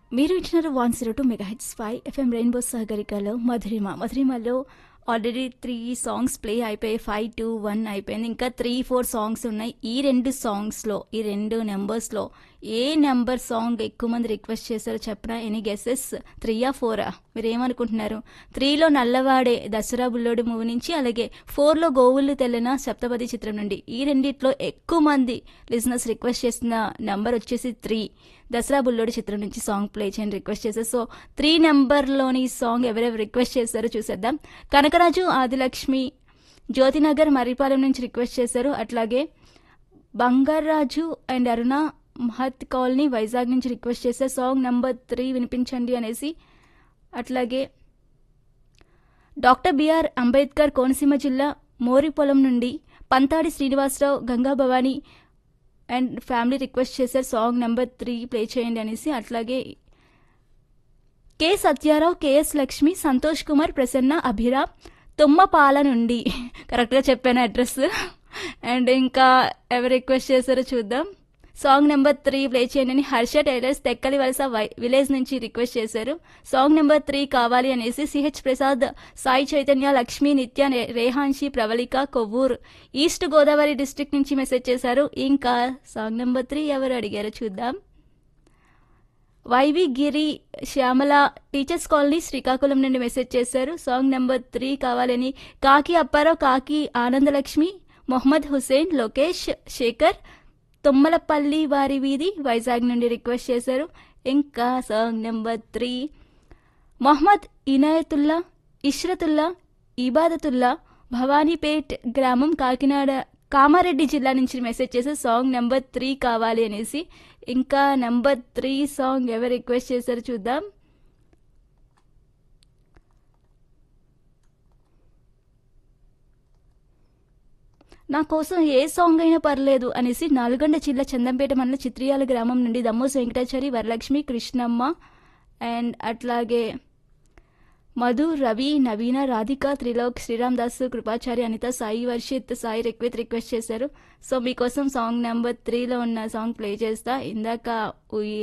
మీరు ఇచ్చినారు one zero two mega H five FM rainbow సాగరికలో మధురిమ మధురిమలో ఆల్రెడీ త్రీ సాంగ్స్ ప్లే అయిపోయాయి ఫైవ్ టూ వన్ అయిపోయింది ఇంకా త్రీ ఫోర్ సాంగ్స్ ఉన్నాయి ఈ రెండు సాంగ్స్లో ఈ రెండు నెంబర్స్లో ఏ నెంబర్ సాంగ్ ఎక్కువ మంది రిక్వెస్ట్ చేశారో చెప్పనా ఎనీ గెసెస్ త్రీయా ఫోరా మీరు ఏమనుకుంటున్నారు త్రీలో నల్లవాడే దసరా బుల్లోడి మూవీ నుంచి అలాగే ఫోర్లో గోవులు తెల్లిన సప్తపది చిత్రం నుండి ఈ రెండిట్లో ఎక్కువ మంది లిజినెస్ రిక్వెస్ట్ చేసిన నెంబర్ వచ్చేసి త్రీ దసరా బుల్లోడి చిత్రం నుంచి సాంగ్ ప్లే చేయని రిక్వెస్ట్ చేశారు సో త్రీ నెంబర్లోని సాంగ్ ఎవరెవరు రిక్వెస్ట్ చేశారో చూసేద్దాం కనకరాజు ఆదిలక్ష్మి జ్యోతినగర్ మర్రిపాలెం నుంచి రిక్వెస్ట్ చేశారు అట్లాగే బంగారాజు అండ్ అరుణ మహత్ కాలనీ వైజాగ్ నుంచి రిక్వెస్ట్ చేశారు సాంగ్ నెంబర్ త్రీ వినిపించండి అనేసి అట్లాగే డాక్టర్ బిఆర్ అంబేద్కర్ కోనసీమ జిల్లా మోరిపొలం నుండి Panthadi Srinivasarao Ganga Bhavani and family request చేశారు సాంగ్ నెంబర్ త్రీ ప్లే చేయండి అనేసి అట్లాగే కె సత్యారావు కెఎస్ లక్ష్మి సంతోష్ కుమార్ ప్రసన్న అభిరామ్ తుమ్మపాల నుండి కరెక్ట్గా చెప్పాను అడ్రస్ అండ్ ఇంకా ఎవరు రిక్వెస్ట్ చేశారో చూద్దాం సాంగ్ నెంబర్ త్రీ ప్లే చేయండి అని Harsha tailors Tekkali Valasa Y village నుంచి రిక్వెస్ట్ చేశారు సాంగ్ నెంబర్ త్రీ కావాలి అనేసి సిహెచ్ ప్రసాద్ సాయి చైతన్య లక్ష్మి నిత్య నే- రేహాన్షి ప్రవళిక కొవ్వూరు ఈస్ట్ గోదావరి డిస్ట్రిక్ట్ నుంచి మెసేజ్ చేశారు ఇంకా సాంగ్ నెంబర్ త్రీ ఎవరు అడిగారో చూద్దాం YV Giri Shyamala teachers colony Srikakulam నుండి మెసేజ్ చేశారు సాంగ్ నెంబర్ త్రీ కావాలని కాకి అప్పారావు కాకి ఆనందలక్ష్మి మొహమ్మద్ హుసేన్ లోకేష్ శేఖర్ తుమ్మలపల్లి వారి వీధి వైజాగ్ నుండి రిక్వెస్ట్ చేశారు ఇంకా song number three Mohammed Inayatullah Ishratullah Ibadatullah Bhavanipet గ్రామం కాకినాడ కామారెడ్డి జిల్లా నుంచి మెసేజ్ చేసే సాంగ్ నెంబర్ త్రీ కావాలి అనేసి ఇంకా నెంబర్ త్రీ సాంగ్ ఎవరు రిక్వెస్ట్ చేశారో చూద్దాం నా కోసం ఏ సాంగ్ అయినా పర్లేదు అనేసి నల్గొండ జిల్లా చందంపేట మండల చిత్రియాల గ్రామం నుండి దమ్మోస్ వెంకటాచారి వరలక్ష్మి కృష్ణమ్మ అండ్ అట్లాగే మధు రవి నవీన రాధిక త్రిలోక్ శ్రీరామ్ దాస్ కృపాచారి అనిత సాయి వర్షిత్ సాయి రిక్విత్ రిక్వెస్ట్ చేశారు సో మీకోసం సాంగ్ నెంబర్ త్రీలో ఉన్న సాంగ్ ప్లే చేస్తా ఇందాక ఈ